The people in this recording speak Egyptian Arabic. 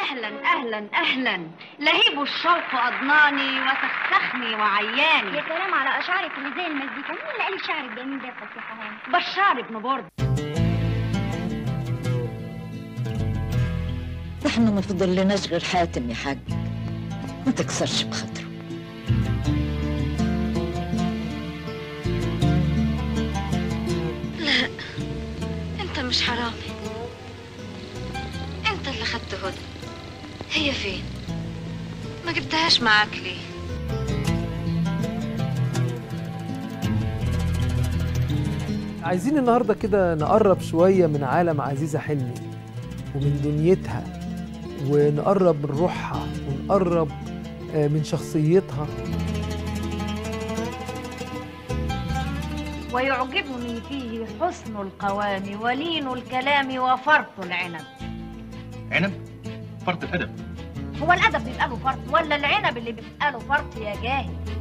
اهلا اهلا اهلا لهيب الشوق اضناني وسخسخني وعياني يا سلام على اشعارك اللي زي المزيكا مين اللي قال الشعر الجميل ده يا فصيحه هاني بشار ابن برد احنا ما فضلناش غير حاتم يا حاج ما تكسرش بخاطره لا انت مش حرامي انت اللي خدت هدى هي فين ما جبتهاش معاك ليه عايزين النهارده كده نقرب شويه من عالم عزيزه حلمي ومن دنيتها ونقرب من روحها ونقرب آه، من شخصيتها ويعجبني فيه حسن القوام ولين الكلام وفرط العنب عنب فرط الادب هو الادب بيبقى له فرط ولا العنب اللي بيبقى له فرط يا جاهل